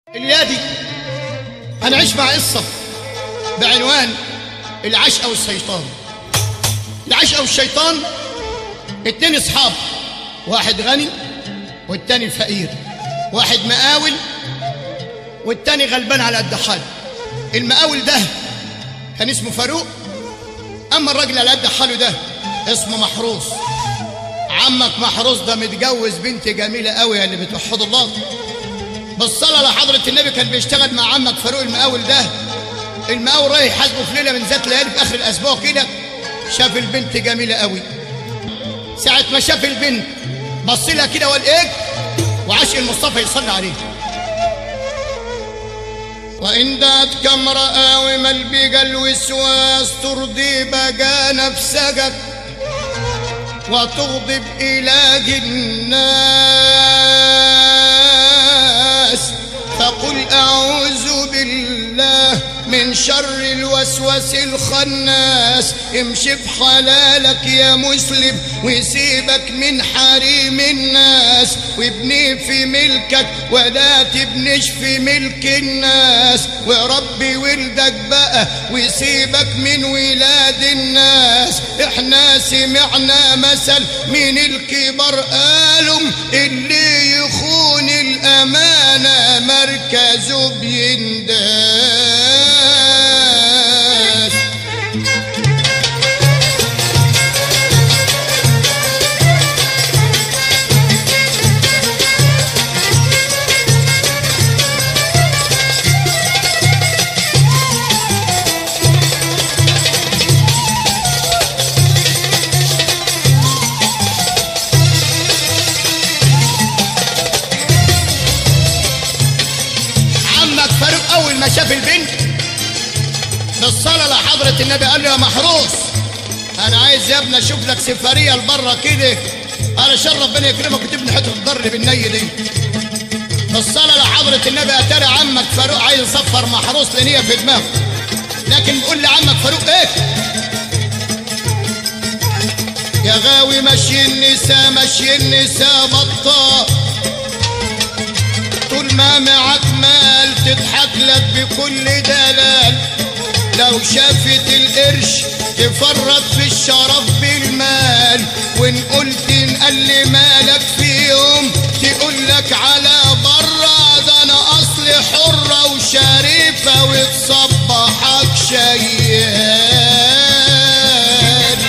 اليادي هنعيش مع قصة بعنوان العشقة والشيطان العشقة والشيطان اتنين اصحاب واحد غني والتاني فقير واحد مقاول والتاني غلبان على قد حاله المقاول ده كان اسمه فاروق اما الراجل على قد حاله ده اسمه محروس عمك محروس ده متجوز بنت جميلة قوي اللي بتوحد الله بالصلاة لحضرة النبي كان بيشتغل مع عمك فاروق المقاول ده المقاول رايح يحاسبه في ليلة من ذات ليالي في آخر الأسبوع كده شاف البنت جميلة قوي ساعة ما شاف البنت بص لها كده وقال ايه وعشق المصطفى يصلي عليه وإن داتك امرأة ومل بقى الوسواس ترضي بقى نفسك وتغضب إله الناس فقل أعوذ بالله من شر الوسوس الخناس امشي في حلالك يا مسلم وسيبك من حريم الناس وابني في ملكك ولا تبنش في ملك الناس وربي ولدك بقى وسيبك من ولاد الناس احنا سمعنا مثل من الكبر قالوا اللي يخون الامانه مركزه بينداس عمك فاروق اول ما شاف البنت بالصلاه لحضره النبي قال له يا محروس انا عايز يا ابني اشوف لك سفريه لبره كده علشان ربنا يكرمك وتبني حته الضر بالني دي بالصلاه لحضره النبي اتاري عمك فاروق عايز يصفر محروس لنيه في دماغه لكن بيقول لعمك فاروق ايه يا غاوي مشي النساء مشي النساء بطال طول ما معك مال تضحك لك بكل دلال لو شافت القرش تفرط في الشرف بالمال وان قلت نقل مالك في يوم تقول لك على برا ده انا اصلي حرة وشريفة وتصبحك شيال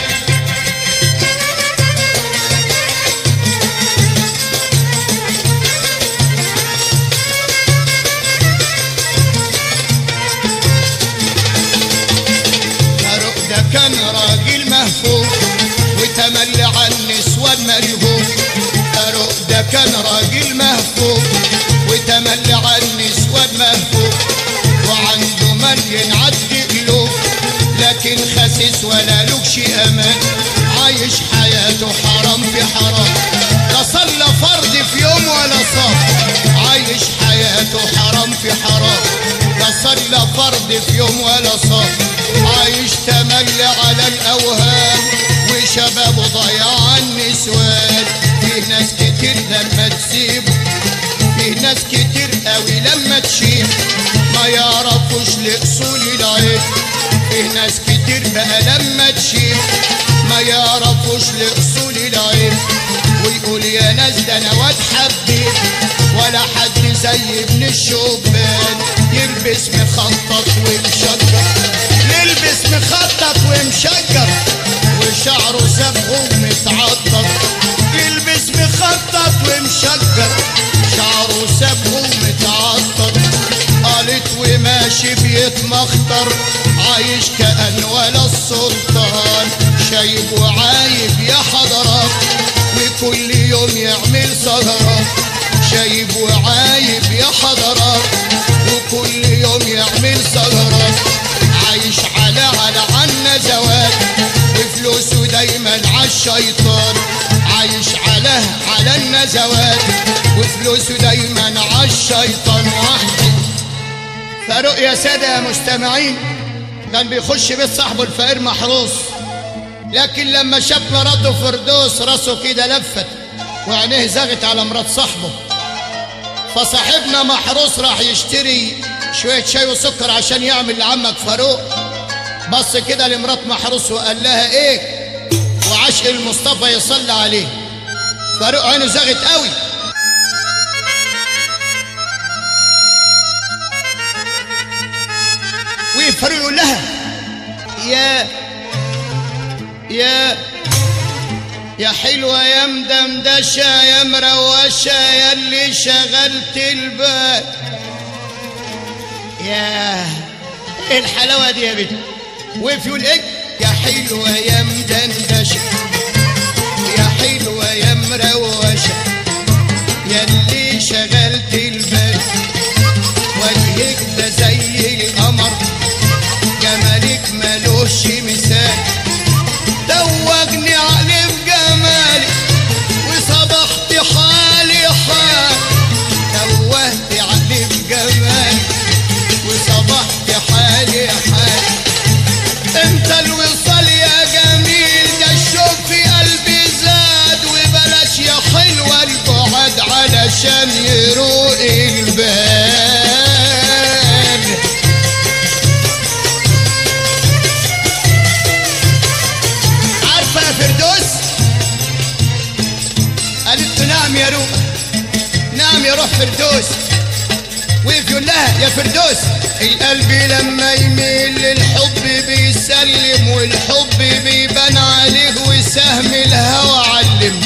فاروق ده كان راجل مهفوف وتملي على النسوان ملهوف فاروق ده كان راجل مهفوف وتملي على النسوان مهفوف وعنده مليون عد قلوب لكن خسيس ولا لكش امان عايش حياته حرام في حرام لا صلى فرض في يوم ولا صام عايش حياته حرام في حرام لا صلى فرض في يوم ولا صام عايش تملي على الاوهام وشبابه ضياع النسوان في ناس كتير لما تسيبه في ناس كتير قوي لما تشيب ما يعرفوش لاصول العين في ناس كتير بقى لما تشيب ما يعرفوش لاصول العين ويقول يا ناس ده انا واد حبيت ولا حد زي ابن الشبان يلبس مخطط ومشجر يلبس مخطط ومشجر وشعره صبغه ومتعطر يلبس مخطط ومشجر شعره صبغه ومتعطر قالت وماشي بيتمخطر عايش كأن ولا السلطان شايب وعايب يا حضرات وكل يوم يعمل سهرات شايب وعايب يا حضرات وكل يوم يعمل سهرات عايش على على عنا زواج وفلوسه دايما عالشيطان عايش على على النزوات وفلوسه دايما عالشيطان وحده فاروق يا سادة يا مستمعين كان بيخش بيت صاحبه الفقير محروس لكن لما شاف مراته فردوس راسه كده لفت وعينيه زغت على مرات صاحبه فصاحبنا محروس راح يشتري شوية شاي وسكر عشان يعمل لعمك فاروق بص كده لمرات محروس وقال لها ايه وعشق المصطفى يصلي عليه فاروق عينه زغت قوي وفاروق يقول لها يا يا يا حلوة يا مدمدشة يا مروشة يا اللي شغلت البال يا ايه الحلاوة دي يا بنت وقف يقول ايه يا حلوة يا مدندشة يا حلوة يا مروشة يا اللي شغلت البال وجهك ده زي القمر جمالك ملوش مثال دوجني عليه بجمالك وصبحت حالي حال دوهت عليه بجمالك وصبحت حالي حال انت الوصال يا جميل ده الشوق في قلبي زاد وبلاش يا حلوة البعد علشان يروق البال عارفة يا فردوس قالت له نعم يا روح نعم يا روح فردوس وقف يقول لها يا فردوس القلب لما يميل للحب بيسلم والحب بيبان عليه وسهم الهوى علم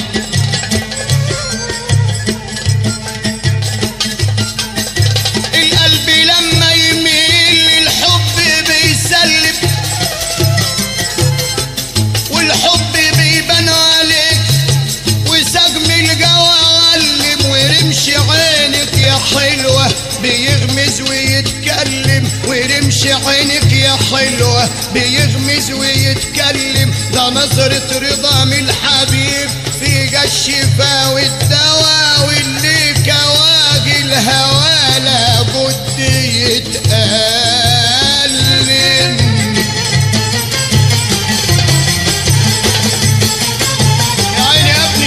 القلب لما يميل للحب بيسلم والحب بيبان عليك وسجم الجوى علم ورمش عينك يا حلوة بيغمز ويتكلم ورمش عينك يا حلوة بيغمز ويتكلم ده نظرة رضا من الحبيب في الشفا والدواء واللي كواجي الهوى لابد يتألم يا عيني يا ابني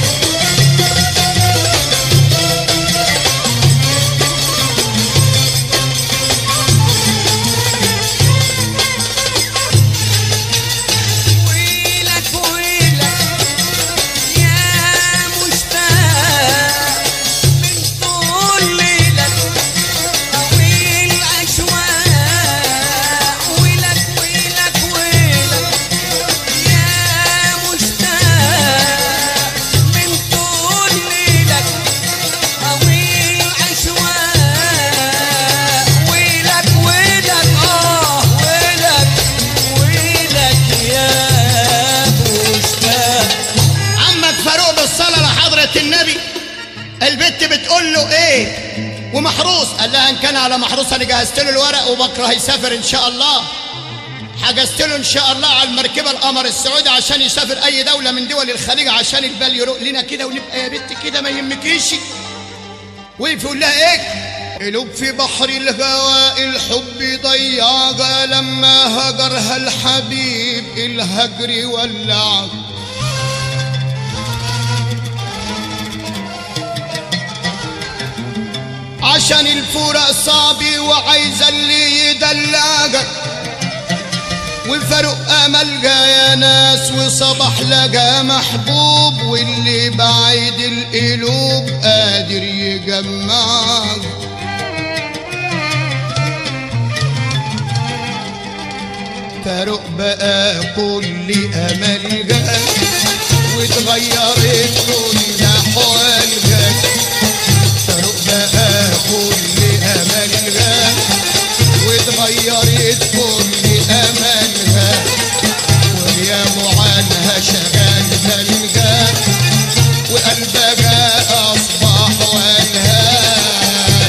ويلك ويلك يا مشتاق من طول ليلك طويل أشواق ويلك ويلك ويلك يا مشتاق من طول ليلك طويل أشواق ويلك ويلك آه ويلك ويلك يا مشتاق عمك فاروق بالصلاة لحضرة النبي البت بتقول له ايه ومحروس قال لها ان كان على محروس انا جهزت له الورق وبكره هيسافر ان شاء الله حجزت له ان شاء الله على المركبه القمر السعودي عشان يسافر اي دوله من دول الخليج عشان البال يروق لنا كده ونبقى يا بت كده ما يهمكيش وقف يقول لها ايه قلوب في بحر الهواء الحب ضيعها لما هجرها الحبيب الهجر ولعها عشان الفراق صعب وعايزة اللي يدلعك وفاروق املجا يا ناس وصبح لقى محبوب واللي بعيد القلوب قادر يجمعك فاروق بقى كل امل جاك واتغيرت كل احوالك فاروق بقى كل امل جاك واتغيرت كل املها ويا عنها شغال تلقى وقلبها اصبح والهان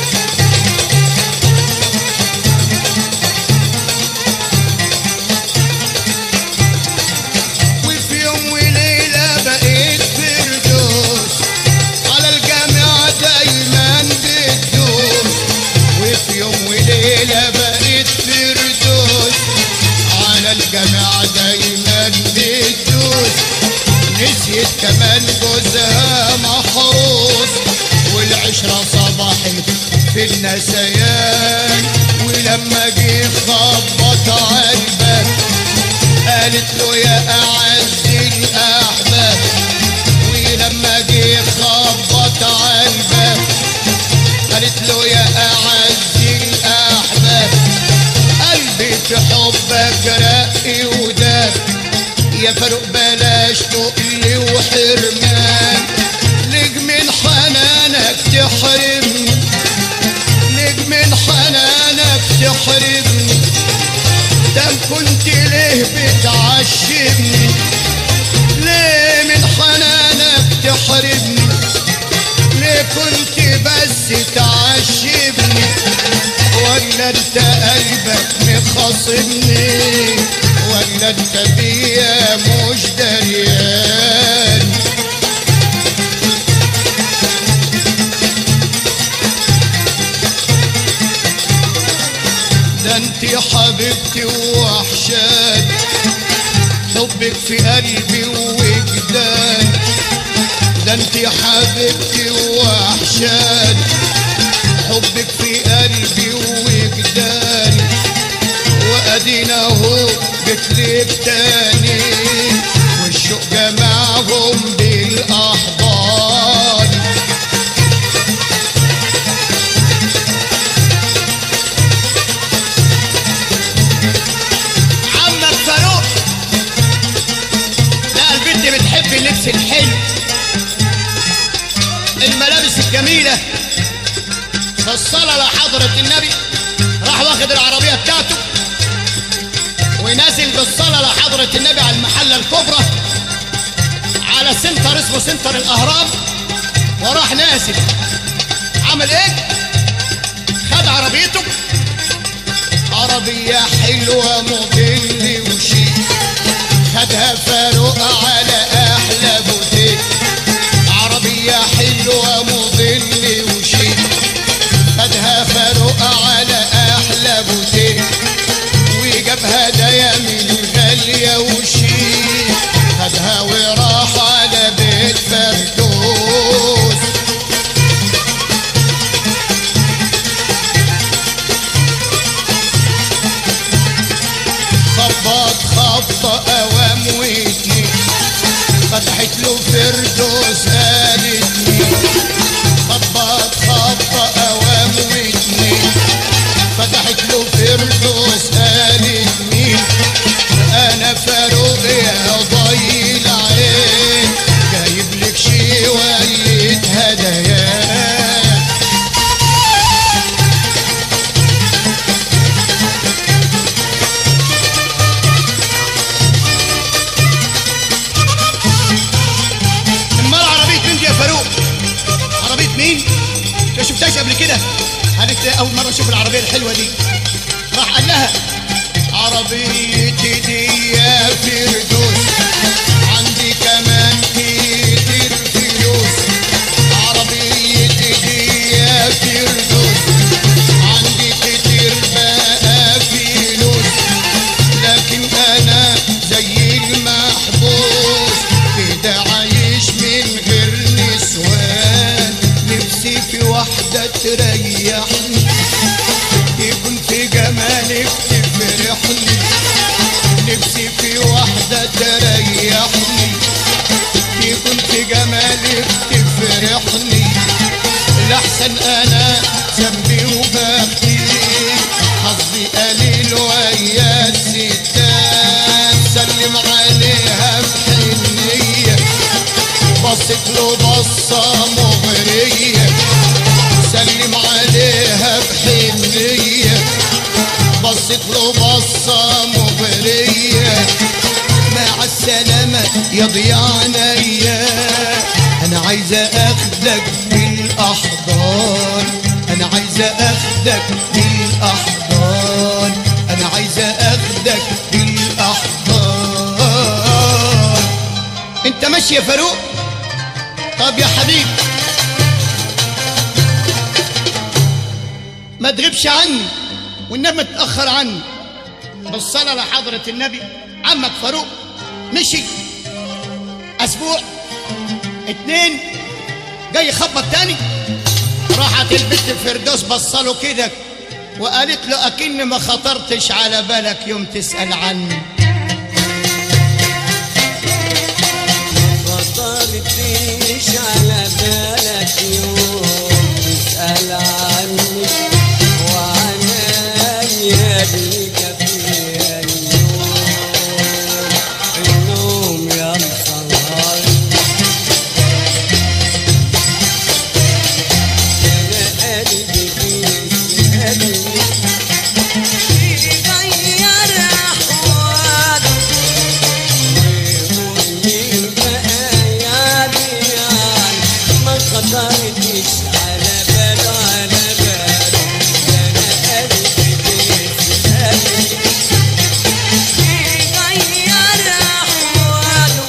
وفي يوم وليلة بقيت فردوس على الجامعة دايما بتدوس وفي يوم وليلة بقيت فردوس على الجامعة دايما بتدوس نسيت كمان جوزها محروس والعشرة صباحت في النسيان ولما جه خبط على الباب قالت له يا أعز الأحباب ولما جه خبط على الباب قالت له يا أعز الأحباب قلبي في حبك رقي وداب يا فاروق بلاش تقلي وحرمان ليك من حنانك تحرمني ليك من حنانك تحرمني دام كنت ليه بتعشمني ليه من حنانك تحرمني ليه كنت بس تعشمني ولا انت قلبك مخاصمني ولا انت بيا مش دريان ده انت حبيبتي ووحشان حبك في قلبي ووجدان ده انت حبيبتي ووحشان حبك في قلبي ووجدان وادينا اهو جيتلك تاني والشوق جمعهم بالاحضان عمك فاروق لا البنت بتحب اللبس الحلو الملابس الجميلة فالصلاة لحضرة النبي راح واخد العربية بتاعته ونازل بالصلاة لحضرة النبي على المحلة الكبرى على سنتر اسمه سنتر الأهرام وراح نازل عمل ايه؟ خد عربيته عربية حلوة موديل وشيك خدها فاروق على أحلى بوتيك عربية حلوة موديل وشيك خدها فاروق على أحلى بوتيك وجاب هدايا من غالية وشيك خدها وراح على بيت فردوس خبط خبطة أوام واتنين فتحت له فردوس قالت مين خبط خبطة أوام واتنين فتحت له فردوس قالت مين أنا فاروق يا ضي العين جايب لك شوية هدايا امال عربية مين دي يا فاروق؟ عربية مين؟ ما شفتهاش قبل كده قالت لي أول مرة أشوف العربية الحلوة دي راح قال لها عربيتي دي يا فردوس عندي كمان كتير فلوس عربيتي دي يا فردوس عندي كتير بقى فلوس لكن انا زي المحبوس كده عايش من غير نسوان نفسي في واحدة تريحني يكون في جمالك تفرحني نفسي في واحدة تريحني يكون في جمالك تفرحني لحسن انا ذنبي وبختي حظي قليل ويا الستات سلم عليها بحنية بصت له بصة مغرية سلم عليها بحنية بصت له بصة مغرية مع السلامة يا ضياء عينيا أنا عايزة أخدك بالأحضان أنا عايزة أخدك بالأحضان أنا عايزة أخدك بالأحضان أنت ماشي يا فاروق طب يا حبيبي ما تغيبش عني والنبي ما تتأخر عني بالصلاة لحضرة النبي عمك فاروق مشي أسبوع اتنين جاي يخبط تاني راحت البت فردوس بصله كده وقالت له اكن ما خطرتش على بالك يوم تسال عني خطرتيش على بالك يوم تسأل عني وعنايا بيك فيها النوم النوم يا مصغر أنا قلبي فيك قلبي غير أحواله ما خطرتش على باله على باله انا قلبي بيسألني يغير احواله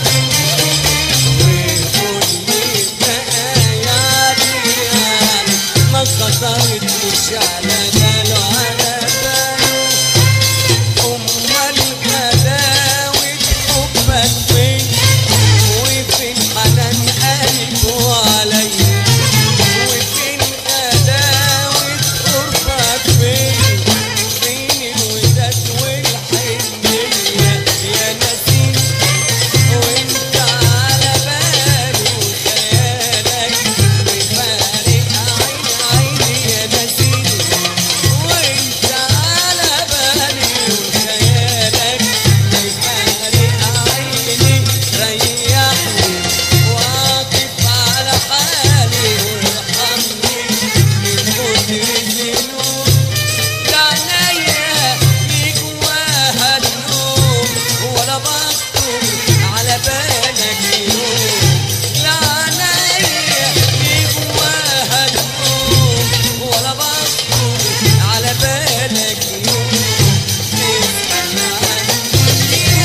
ويقول بقى يعني ما خطرتش على باله على باله أمال غلاوة حبك فين وفين حنان قلبه عليا وفين غلاوة قربك فين فين الوداد والحنية يا نسيم وانت على بالي وخيالك بفارق عين عيني يا نسيم وانت على بالي وخيالك بفارق عيني ريحني واقف على حالي وارحمني من كتر الذنوب لعنايا ليك جواها النوم ولا بخطر على بالك يوم لعنايا ليك جواها النوم ولا بخطر على بالك يوم تسأل عني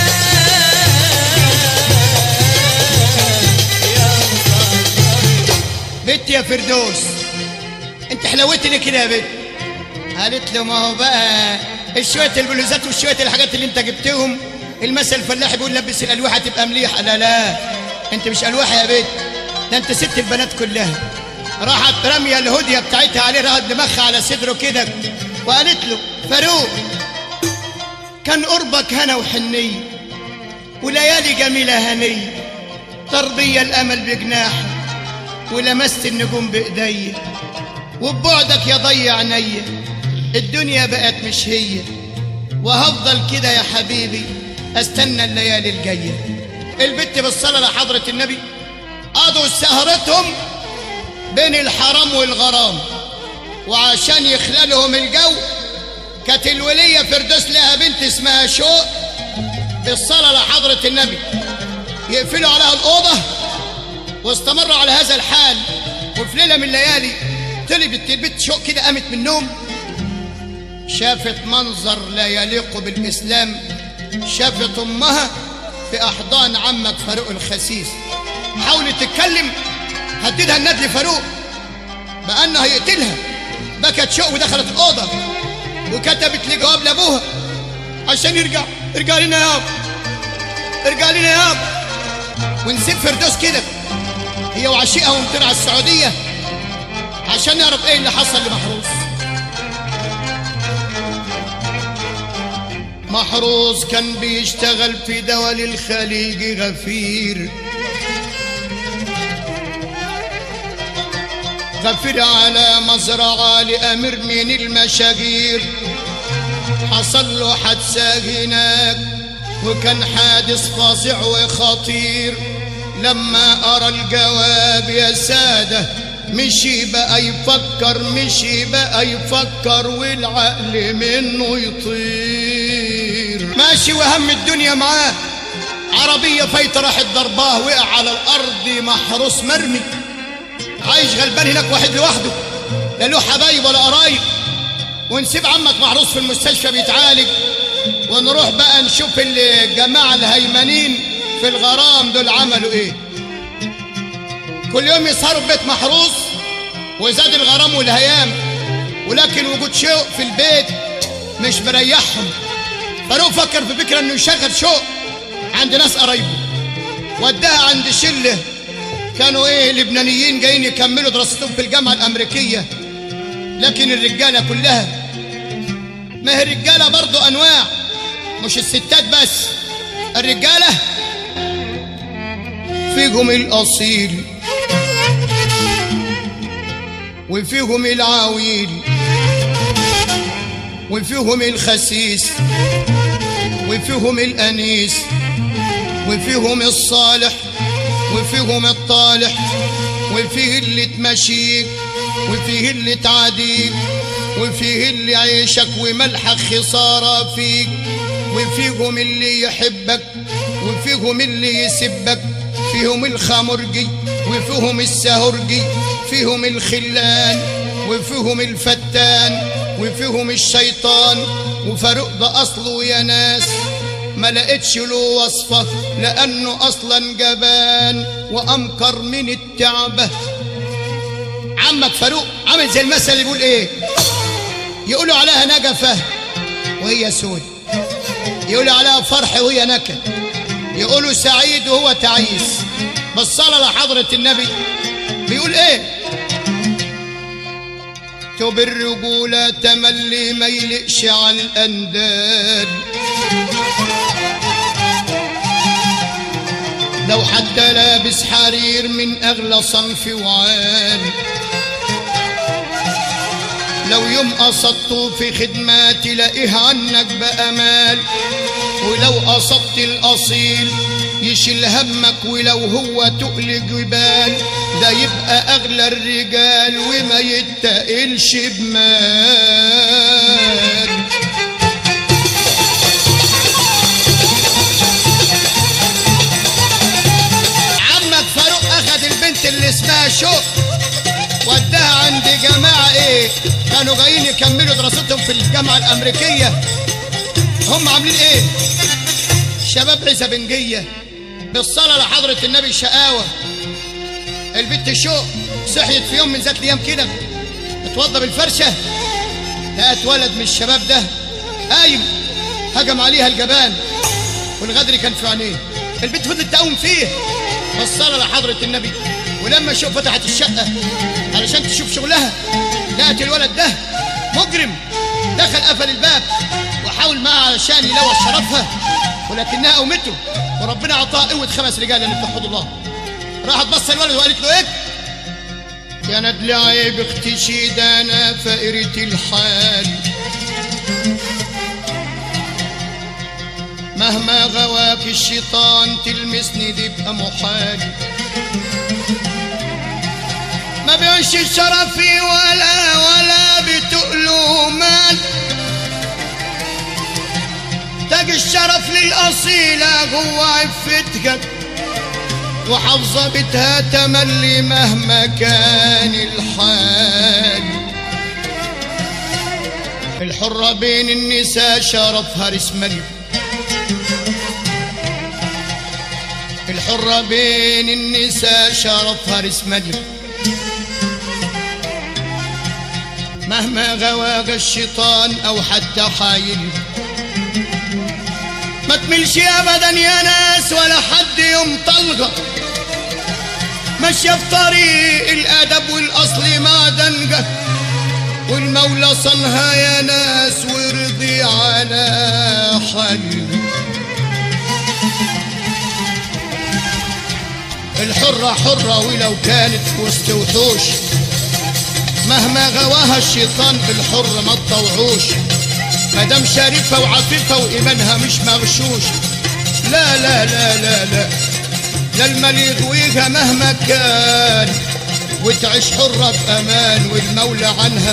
يا يا مصغر بنت يا فردوس انت حلوتني كده يا بنت قالت له ما هو بقى الشوية البلوزات والشوية الحاجات اللي انت جبتهم المثل الفلاح بيقول لبس الالواحه تبقى مليحه لا لا انت مش الواحه يا بنت ده انت ست البنات كلها راحت راميه الهديه بتاعتها عليه راحت دماغها على صدره كده وقالت له فاروق كان قربك هنا وحنيه وليالي جميله هنيه ترضي الامل بجناحك ولمست النجوم بايديا وببعدك يا ضي عينيا الدنيا بقت مش هي وهفضل كده يا حبيبي استنى الليالي الجايه البت بالصلاه لحضره النبي قضوا سهرتهم بين الحرام والغرام وعشان يخللهم الجو كانت الوليه فردوس لها بنت اسمها شوق بالصلاه لحضره النبي يقفلوا عليها الاوضه واستمروا على هذا الحال وفي ليله من الليالي طلبت البت شوق كده قامت من النوم شافت منظر لا يليق بالاسلام شافت امها في احضان عمك فاروق الخسيس حاولت تتكلم هددها الندل فاروق بانه هيقتلها بكت شوق ودخلت الاوضه وكتبت لي جواب لابوها عشان يرجع ارجع لنا يابا ارجع لنا يابا ونسيب فردوس كده هي وعشيقها ومطير السعوديه عشان نعرف ايه اللي حصل لمحروس محروس كان بيشتغل في دول الخليج غفير غفير على مزرعة لأمير من المشاجير حصل له حادثة هناك وكان حادث فظيع وخطير لما أرى الجواب يا سادة مشي بقى يفكر مشي بقى يفكر والعقل منه يطير ماشي وهم الدنيا معاه عربية فايتة راحت ضرباه وقع على الأرض محروس مرمي عايش غلبان هناك واحد لوحده لا له حبايب ولا قرايب ونسيب عمك محروس في المستشفى بيتعالج ونروح بقى نشوف الجماعة الهيمنين في الغرام دول عملوا ايه كل يوم يسهروا في بيت محروس وزاد الغرام والهيام ولكن وجود شوق في البيت مش مريحهم فاروق فكر في فكرة انه يشغل شوق عند ناس قرايبه وداها عند شله كانوا ايه لبنانيين جايين يكملوا دراستهم في الجامعة الأمريكية لكن الرجالة كلها ما هي الرجالة برضو أنواع مش الستات بس الرجالة فيهم الأصيل وفيهم العويل وفيهم الخسيس وفيهم الأنيس وفيهم الصالح وفيهم الطالح وفيه اللي تمشيك وفيه اللي تعاديك وفيه اللي عيشك وملحك خسارة فيك وفيهم اللي يحبك وفيهم اللي يسبك فيهم الخمرجي وفيهم السهرجي فيهم الخلان وفيهم الفتان وفيهم الشيطان وفاروق ده أصله يا ناس ما لقيتش له وصفة لأنه أصلا جبان وأمكر من التعبة عمك فاروق عامل زي المثل اللي بيقول إيه يقولوا عليها نجفة وهي سود يقولوا عليها فرح وهي نكد يقولوا سعيد وهو تعيس بالصلاة لحضرة النبي بيقول ايه توب الرجولة تملي ما يلقش على الأنداد لو حتى لابس حرير من أغلى صنف وعال لو يوم قصدته في خدمة تلاقيه عنك بأمال ولو قصدت الأصيل يشيل همك ولو هو تقل جبال ده يبقى أغلى الرجال وما يتقلش بمال عمك فاروق أخد البنت اللي اسمها شوق وداها عند جماعة ايه كانوا جايين يكملوا دراستهم في الجامعة الأمريكية هم عاملين ايه شباب عزبنجية بالصلاة لحضرة النبي شقاوة البنت شوق صحيت في يوم من ذات الأيام كده اتوضى بالفرشة لقت ولد من الشباب ده قايم هجم عليها الجبان والغدر كان في عينيه البنت فضلت تقوم فيه بالصلاة لحضرة النبي ولما شوف فتحت الشقة علشان تشوف شغلها لقت الولد ده مجرم دخل قفل الباب وحاول معها علشان يلوث شرفها ولكنها قومته وربنا اعطاها قوة خمس رجال اللي بتحفظ الله راحت بص الولد وقالت له ايه يا ندل عيب اختشي ده انا فقرة الحال مهما غواك الشيطان تلمسني دي بقى محال ما بيعش شرفي ولا ولا بتقلوا مال تاج الشرف للأصيلة جوا عفتك وحافظة بيتها تملي مهما كان الحال الحرة بين النساء شرفها رسملي الحرة بين النساء شرفها رسملي مهما غواغ الشيطان او حتى حايل ما تملش ابدا يا ناس ولا حد يوم طلقه ماشيه في طريق الادب والاصل ما دنجه والمولى صنها يا ناس ورضي على حل الحرة حرة ولو كانت في وسط وحوش مهما غواها الشيطان الحر ما تطوعوش مدام شريفة وعفيفة وإيمانها مش مغشوش لا لا لا لا لا لا المال يغويها مهما كان وتعيش حرة بأمان والمولى عنها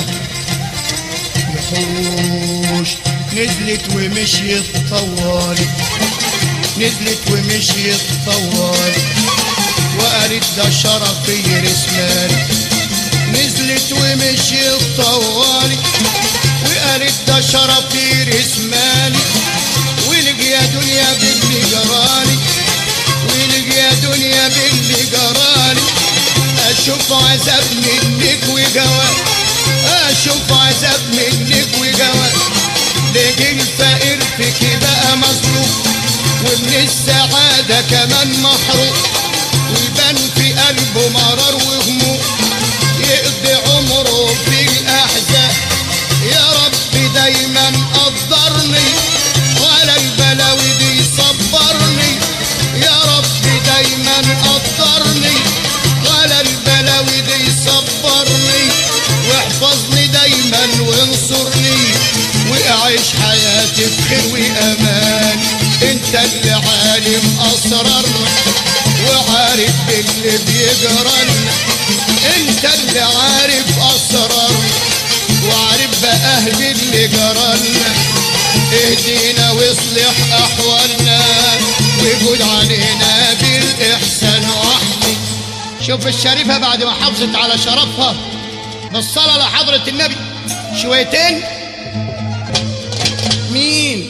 يحوش نزلت ومشيت طوالي نزلت ومشيت طوالي وقالت ده شرفي رسمالي نزلت ومشيت طوالي وقالت ده شرفي رسمالي ولقي يا دنيا باللي جرالي ولقي يا دنيا باللي جرالي اشوف عذاب منك وجواب اشوف عذاب منك وجواب لقي الفقير فيك بقى مظلوم ومن السعادة كمان محروم ويبان في قلبه مرار وهموم يقضي عمره في الأحزان يا رب دايما قدرني ولا البلاوي دي صبرني يا رب دايما قدرني ولا البلاوي دي صبرني واحفظني دايما وانصرني واعيش حياتي بخير وامان انت اللي عالم اسرارنا وعارف اللي بيجرالنا انت اللي عارف اسرارنا وعارف بقى اهل اللي جرالنا اهدينا واصلح احوالنا وجود علينا بالاحسان واحمي شوف الشريفه بعد ما حافظت على شرفها بالصلاه لحضره النبي شويتين مين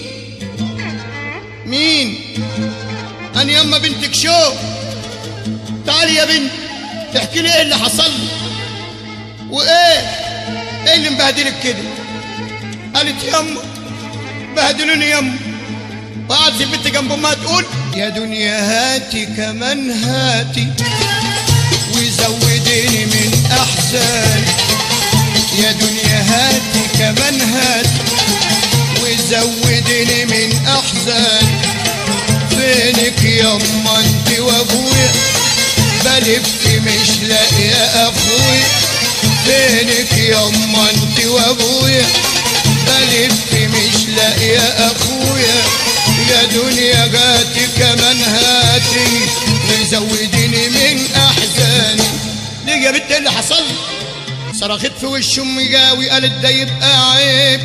مين انا يما بنتك شو تعالي يا بنت تحكي لي ايه اللي حصل لي وايه ايه اللي مبهدلك كده قالت يما بهدلوني يما وقعدت البنت جنب امها تقول يا دنيا هاتي كمان هاتي وزوديني من احزاني يا دنيا هاتي كمان هاتي وزوديني من احزاني فينك يما انت وابويا بلف مش لاقي اخويا فينك يما انت وابويا بلف مش لاقي اخويا يا دنيا جاتي كمان هاتي وزوديني من احزاني ليه يا بنت إيه اللي حصل صرخت في وش امي جاوي قالت ده يبقى عيب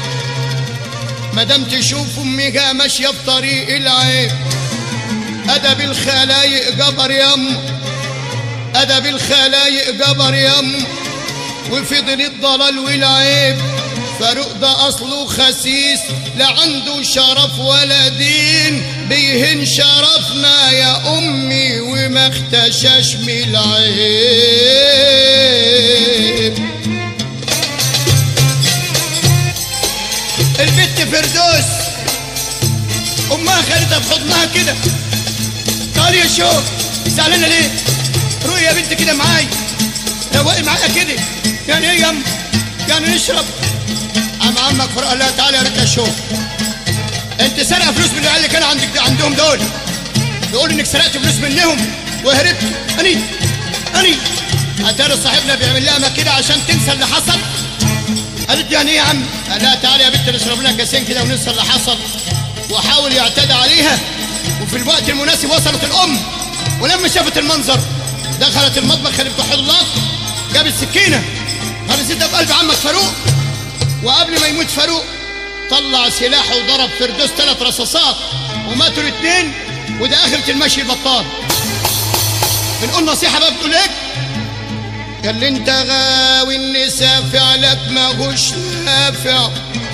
مادام تشوف امي جا ماشيه في طريق العيب ادب الخلايق جبر يم ادب الخلايق جبر يم وفضل الضلال والعيب فاروق ده اصله خسيس لا عنده شرف ولا دين بيهن شرفنا يا امي وما اختشاش من العيب البت فردوس امها خدتها في حضنها كده قال يا شو زعلانه ليه روحي يا بنت كده معايا روقي معايا كده يعني ايه يم يعني نشرب عم عمك فرق قال لها تعالى يا ريت شوف انت سرقه فلوس من العيال اللي كانوا عندك عندهم دول بيقول انك سرقت فلوس منهم وهربت اني اني اتاري صاحبنا بيعمل لها ما كده عشان تنسى اللي حصل قالت يعني ايه يا عم قال لها تعالى يا بنت نشرب لنا كاسين كده وننسى اللي حصل وحاول يعتدى عليها وفي الوقت المناسب وصلت الام ولما شافت المنظر دخلت المطبخ خلت توحد الله جابت سكينه غرزتها في قلب عمك فاروق وقبل ما يموت فاروق طلع سلاحه وضرب فردوس ثلاث رصاصات وماتوا الاثنين وده اخرة المشي البطال بنقول نصيحة بقى بتقول ايه قال لي انت غاوي النساء فعلك ماهوش نافع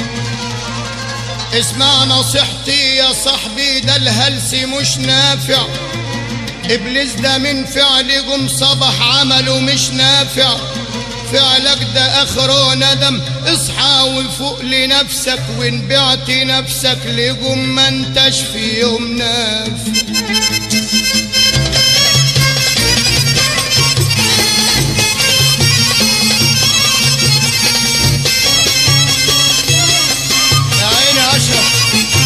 اسمع نصيحتي يا صاحبي ده الهلس مش نافع ابليس ده من فعل جم صبح عمله مش نافع فعلك ده اخره ندم اصحى وفوق لنفسك وان بعت نفسك لجم ما انتش في يوم نافع يا عيني يا اشرف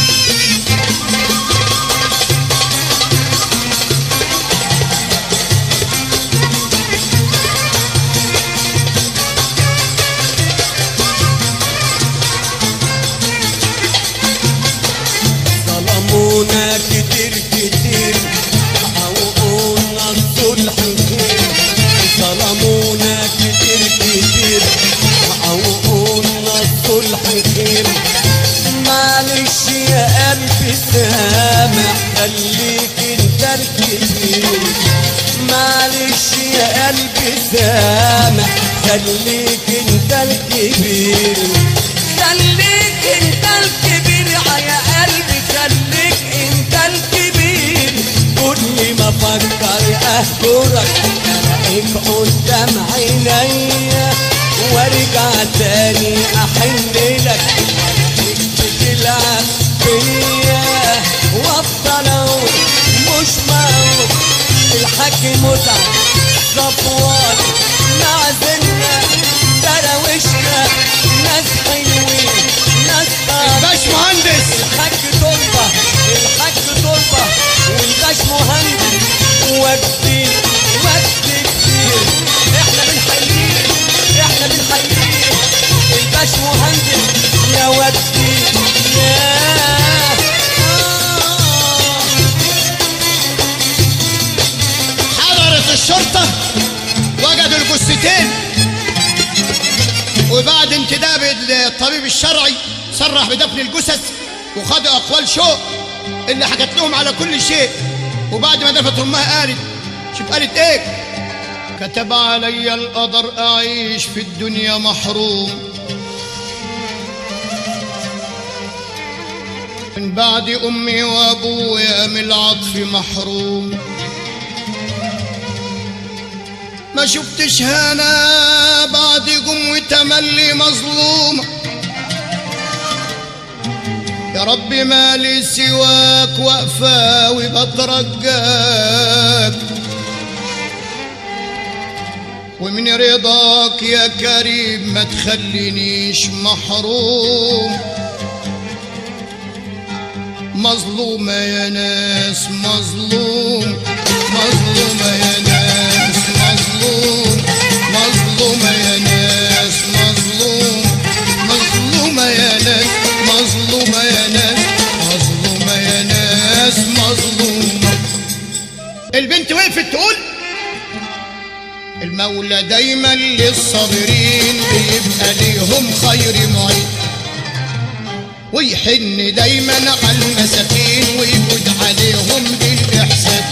ظلمونا كتير كتير حققونا الصلح خير ظلمونا كتير كتير حققونا الصلح خير معلش يا قلبي سامح خليك انت الكبير معلش يا قلبي سامح خليك انت الكبير خليك انت الكبير يا قلبي خليك انت الكبير كل ما افكر اهجرك الاقيك قدام عينيا وارجع تاني احن لك بتلعب بيا وافضل اقول مش معقول الحق الحاج متع صفوان معزلنا دروشنا ناس حلوين ناس طيبين باش مهندس الحاج تربة الحاج تربة والباش مهندس وجدي وجدي كتير احنا بنحييه احنا بنحييه الباش مهندس يا وجدي يا آه. حضرت الشرطة وجدوا الجثتين وبعد انتداب الطبيب الشرعي صرح بدفن الجثث وخدوا أقوال شوق اللي حكت لهم على كل شيء وبعد ما دفت أمها قالت شوف قالت إيه كتب علي القدر أعيش في الدنيا محروم من بعد أمي وأبويا من العطف محروم ما شفتش هنا بعد قم تملي مظلومة يا رب ما لي سواك واقفة وبترجاك ومن رضاك يا كريم ما تخلينيش محروم مظلومة يا ناس مظلوم مظلومة يا ناس مظلوم مظلومة يا ناس مظلوم مظلومة يا ناس مظلومة يا ناس مظلومة يا ناس مظلومة البنت وقفت تقول المولى دايما للصابرين بيبقى ليهم خير معين ويحن دايما على المساكين ويجود عليهم بالإحسان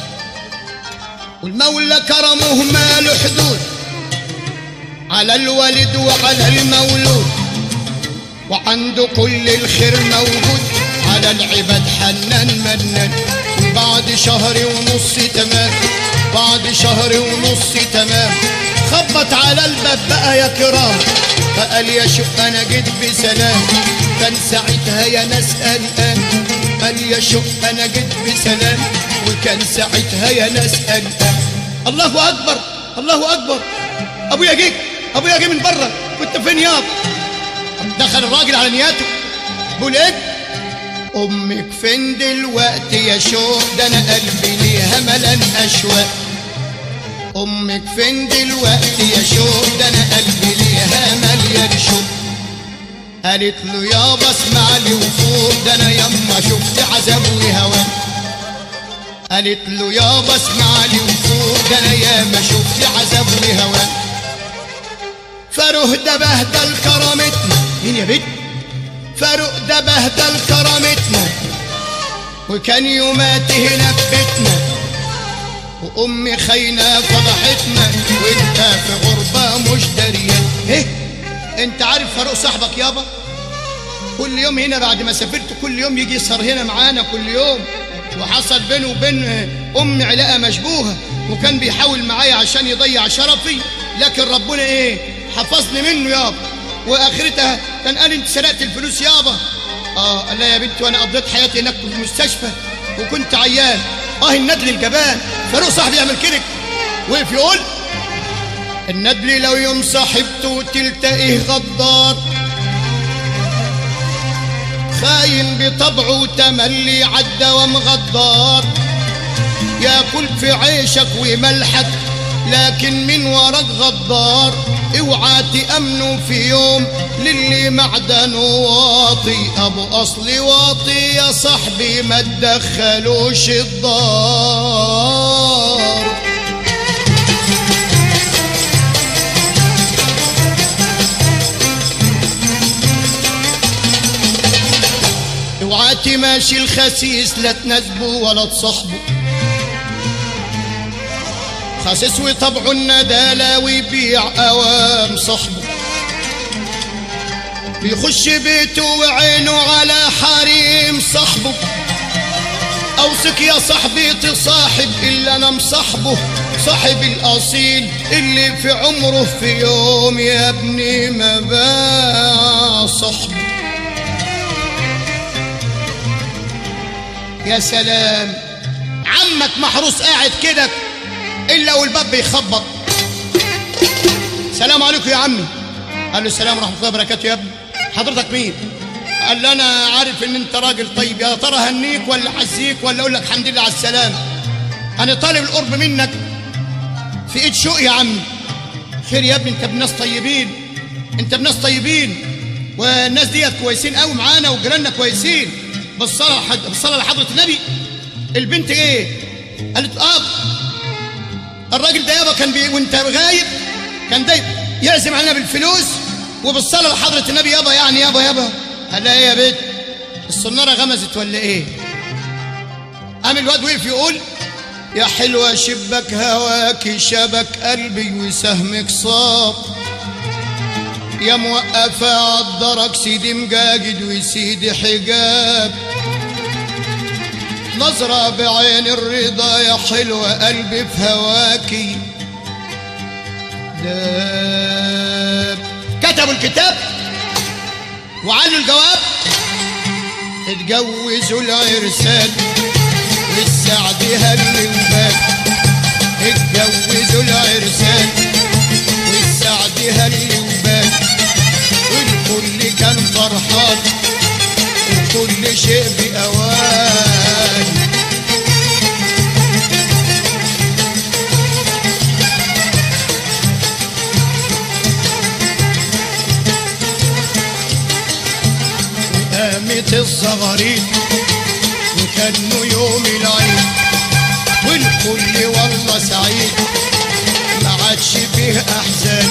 والمولى كرمه ما له حدود على الوالد وعلى المولود وعنده كل الخير موجود على العباد حنان منان وبعد شهر ونص تمام بعد شهر ونص تمام خبط على الباب بقى يا كرام فقال يا شوف انا جيت بسلام كان ساعتها يا ناس قلقان قال يا شوف انا جيت بسلام وكان ساعتها يا ناس قلقان الله اكبر الله اكبر ابويا جيك ابويا جه من بره كنت فين يابا دخل الراجل على نياته بيقول ايه امك فين دلوقتي يا شوق ده انا قلبي ليها ملان اشواق امك فين دلوقتي يا شوق ده انا قلبي ليها مليان شوق قالت له يابا اسمع لي وفوق ده انا يما شفت عذاب وهوان قالت له يابا اسمع لي وفوق ده انا ياما شفت عذاب وهوان فاروق ده بهدل كرامتنا مين يا بنت فاروق ده بهدل كرامتنا وكان يومات هنا في بيتنا وامي خاينه فضحتنا وانت في غربه مش دريان ايه انت عارف فاروق صاحبك يابا كل يوم هنا بعد ما سافرت كل يوم يجي يسهر هنا معانا كل يوم وحصل بينه وبين امي علاقه مشبوهه وكان بيحاول معايا عشان يضيع شرفي لكن ربنا ايه حفظني منه يابا واخرتها كان قال انت سرقت الفلوس يابا اه قال لا يا بنتي وانا قضيت حياتي هناك في المستشفى وكنت عيان اه الندل الجبان فاروق صاحبي يعمل كده وقف يقول الندل لو يوم صاحبته تلتقيه غدار خاين بطبعه تملي عالدوام غدار ياكل في عيشك وملحك لكن من وراك غدار اوعى تأمنوا في يوم للي معدنه واطي ابو اصلي واطي يا صاحبي ما تدخلوش الدار اوعى تماشي الخسيس لا تناسبه ولا تصاحبه خسيس وطبعه الندالة ويبيع أوام صاحبه بيخش بيته وعينه على حريم صاحبه أوصك يا صاحبي تصاحب إلا أنا مصاحبه صاحب الأصيل اللي في عمره في يوم يا ابني ما باع صاحبه يا سلام عمك محروس قاعد كده بعدين لقوا الباب بيخبط سلام عليكم يا عمي قال له السلام ورحمه الله وبركاته يا ابني حضرتك مين قال له انا عارف ان انت راجل طيب يا ترى هنيك ولا حزيك ولا اقول لك الحمد لله على السلامه انا طالب القرب منك في ايد شوق يا عمي خير يا ابني انت بناس طيبين انت بناس طيبين والناس ديت كويسين قوي معانا وجيراننا كويسين بالصلاه حد... بالصلاه لحضره النبي البنت ايه قالت اه الراجل ده يابا كان بي... وانت غايب كان ده يعزم علينا بالفلوس وبالصلاه لحضره النبي يابا يعني يابا يابا قال لها ايه يا بنت الصناره غمزت ولا ايه قام الواد وقف يقول يا حلوة شبك هواك شبك قلبي وسهمك صاب يا موقفة عالدرك سيدي مجاجد وسيدي حجاب نظرة بعين الرضا يا حلوة قلبي في هواكي داب كتبوا الكتاب وعلوا الجواب اتجوزوا العرسان والسعد هل وباب اتجوزوا العرسان والسعد هل وباب والكل كان فرحان وكل شيء بأوان قامت الصغارين وكانوا يوم العيد والكل والله سعيد ما عادش فيه احزان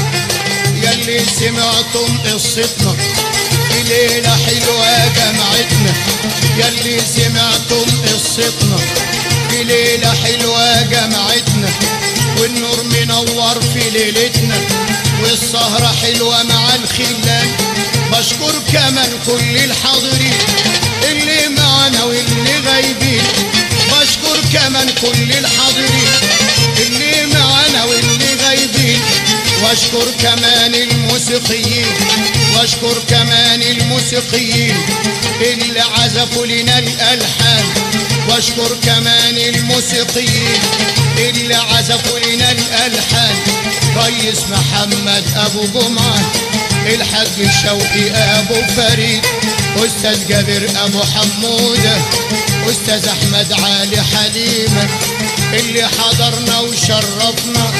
يلي سمعتم قصتنا في ليلة حلوة جمعتنا يلي سمعتم قصتنا في ليلة حلوة جمعتنا والنور منور في ليلتنا والسهرة حلوة مع الخلان بشكر كمان كل الحاضرين اللي معنا واللي غايبين بشكر كمان كل الحاضرين اللي معنا واللي غايبين واشكر كمان الموسيقيين واشكر كمان الموسيقيين اللي عزفوا لنا الالحان واشكر كمان الموسيقيين اللي عزفوا لنا الالحان ريس محمد ابو جمعه الحاج شوقي ابو فريد استاذ جابر ابو حموده استاذ احمد علي حليمه اللي حضرنا وشرفنا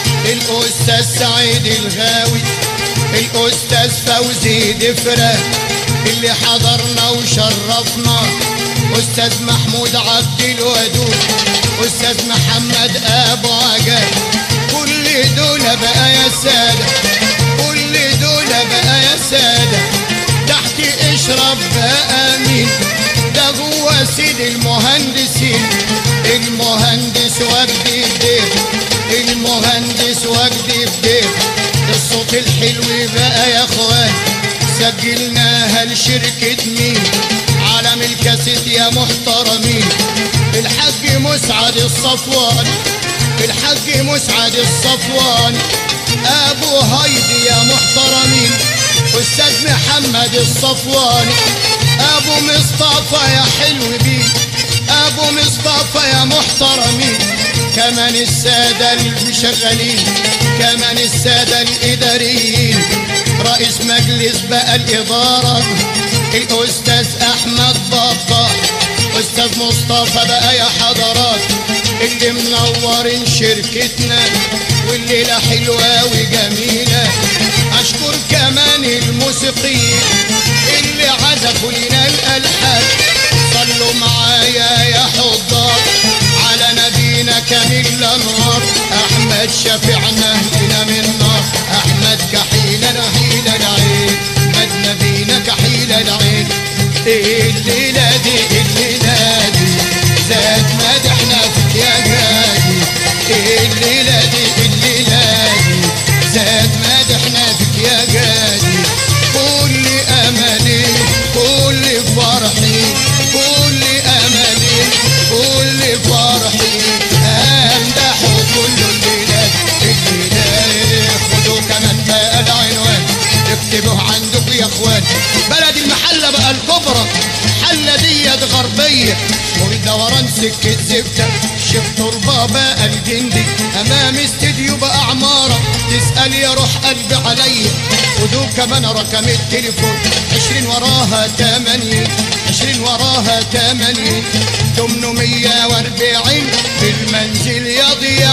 الاستاذ سعيد الغاوي الاستاذ فوزي دفره اللي حضرنا وشرفنا استاذ محمود عبد الودود استاذ محمد ابو عجل كل دول بقى يا ساده كل دول بقى يا ساده تحت اشرب بقى مين ده جوه سيد المهندسين المهندس وجدي بدير المهندس وجدي بدير الصوت الحلو بقى يا اخوان سجلناها لشركة مين عالم الكاسيت يا محترمين الحاج مسعد الصفوان الحاج مسعد الصفوان ابو هيدي يا محترمين استاذ محمد الصفوان ابو مصطفى يا حلو بيه ابو مصطفى يا محترمين كمان السادة المشغلين كمان السادة الإداريين رئيس مجلس بقى الإدارة الأستاذ أحمد بطاح أستاذ مصطفى بقى يا حضرات اللي منورين شركتنا والليلة حلوة وجميلة أشكر كمان الموسيقيين اللي عزفوا لنا الألحان صلوا معايا يا حضار على نبينا كامل الأنوار أحمد شفيعنا هنا من نار أحمد كحيل نحيل العين مد نبينا كحيل العين الليلة دي الليلة دي زاد مدحنا فيك يا غالي الليلة دي الليلة دي زاد مدحنا فيك يا غالي كل أملي كل فرحي كل أملي كل فرحي أمدح كل الليلات الليلات خدوا كمان بقى العنوان اكتبوه عندكم يا اخوان بلد المحلة الحلة بقى الكبرى حلة ديت غربية ودوران سكة زبدة شيخ تربة بقى الجندي امام استديو بقى عمارة تسأل يا روح قلبي عليا ودو كمان رقم التليفون عشرين وراها تمانين عشرين وراها تمانين تمنمية واربعين في المنزل يا ضياء